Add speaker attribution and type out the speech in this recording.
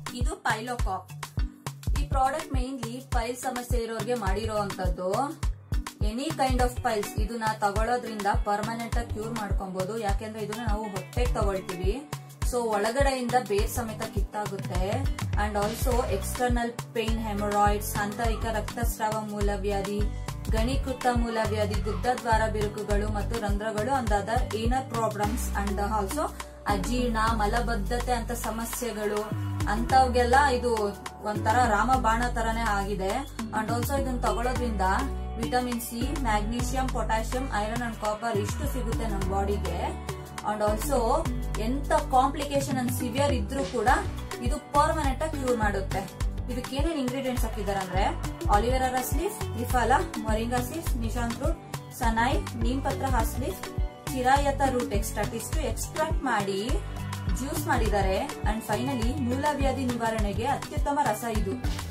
Speaker 1: ಇದು ಪೈಲೋಕಾಪ್ ಈ product mainly ಪೈಲ್ ಸಮಸ್ಯೆ ಇರೋರ್ಗೆ ಮಾಡಿರೋ ಅಂತದ್ದು ಎನಿ ಕೈಂಡ್ ಆಫ್ ಪೈಲ್ಸ್ ಇದನ್ನ ತಗೊಳ್ಳೋದ್ರಿಂದ ಪರ್ಮನೆಂಟ್ ಆಗಿ ಕ್ಯೂರ್ ಮಾಡ್ಕೊಬಹುದು ಯಾಕೆಂದ್ರೆ ಇದನ್ನ ನಾವು ಹೊಟ್ಟೆಗೆ ತಗೊಳ್ತೀವಿ ಸೊ ಒಳಗಡೆಯಿಂದ ಬೇರ್ ಸಮೇತ ಕಿತ್ತಾಗುತ್ತೆ and also external pain haemorrhoids ಆಂತರಿಕ ರಕ್ತಸ್ರಾವ ಮೂಲವ್ಯಾಧಿ ಗಣೀಕೃತ ಮೂಲವ್ಯಾಧಿ ಗುದ್ದದ್ವಾರ ಬಿರುಕುಗಳು ಮತ್ತು ರಂಧ್ರಗಳು and other anal problems and also ಅಜೀರ್ಣ ಮಲಬದ್ಧತೆ ಅಂತ ಸಮಸ್ಯೆಗಳು ಅಂತವ್ಗೆಲ್ಲ ಇದು ಒಂಥರ ರಾಮಬಾಣ ತರನೇ ಆಗಿದೆ ಅಂಡ್ ಆಲ್ಸೋ ಇದನ್ನ ತಗೊಳ್ಳೋದ್ರಿಂದ vitamin C magnesium potassium iron and copper ಇಷ್ಟು ಸಿಗುತ್ತೆ ನಮ್ಮ ಬಾಡಿಗೆ ಅಂಡ್ ಆಲ್ಸೋ ಎಂತ ಕಾಂಪ್ಲಿಕೇಶನ್ ಅಂಡ್ ಸಿವಿಯರ್ ಇದ್ರೂ ಕೂಡ ಇದು ಪರ್ಮನೆಂಟ್ ಆಗಿ ಕ್ಯೂರ್ ಮಾಡುತ್ತೆ ಇದಕ್ಕೆ ಏನೇನ್ ಇಂಗ್ರೀಡಿಯೆಂಟ್ಸ್ ಹಾಕಿದ್ದಾರೆ ಅಂದ್ರೆ ಆಲಿವೆರಾ ರಸ್ ಲೀಫ್ ತ್ರಿಫಲ ಮೊರಿಂಗಾ ಸೀಡ್ಸ್ ನಿಶಾಂತ್ ರೂಟ್ ಸನಾಯ್ ನೀಮ್ ಪತ್ರ ಹಾಸ್ ಲೀಫ್ ಚಿರಾಯತ ರೂಟ್ ಎಕ್ಸ್ಟ್ರಾಕ್ಟ್ ಇಷ್ಟು ಎಕ್ಸ್ಟ್ರಾಕ್ಟ್ ಮಾಡಿ ಜ್ಯೂಸ್ ಮಾಡಿದ್ದಾರೆ ಅಂಡ್ ಫೈನಲಿ ಮೂಲವ್ಯಾಧಿ ನಿವಾರಣೆಗೆ ಅತ್ಯುತ್ತಮ ರಸ ಇದು